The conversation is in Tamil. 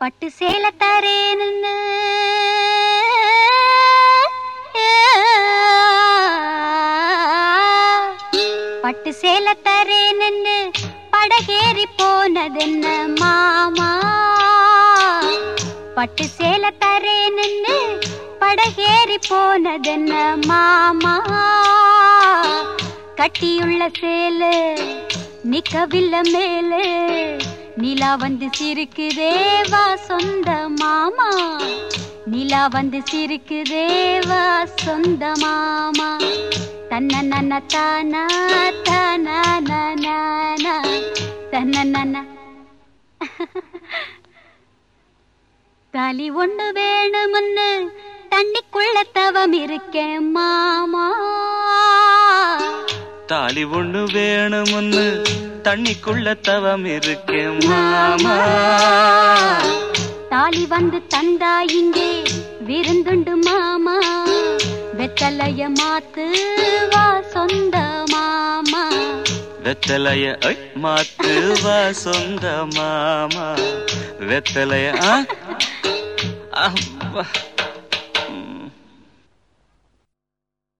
பட்டு சேல தரேன்னு பட்டு சேல தரேன்னு படகேறி போனதென்ன மாமா பட்டு சேல தரேன்னு படகேறி போனதென்ன மாமா கட்டியுள்ள சேலு நிக்கவில்லை மேலே நிலா வந்து சிரிக்குதேவா சொந்த மாமா நிலா வந்து சிரிக்குதேவா சொந்த மாமா தன்ன நன்ன தானா தானா நானா தன்ன நன்ன தாலி ஒண்ணு வேணும்னு தண்ணிக்குள்ள தவம் இருக்கேன் மாமா தாலி ஒண்ணு வேணும்னு தண்ணிக்குள்ள தவம் இருக்கேன் மாமா தாலி வந்து தந்தா இங்கே விருந்துண்டு மாமா வெத்தலைய மாத்து வா சொந்த மாமா வெத்தலைய ஐ, மாத்து வா சொந்த மாமா வெத்தலைய ஆ? அப்பா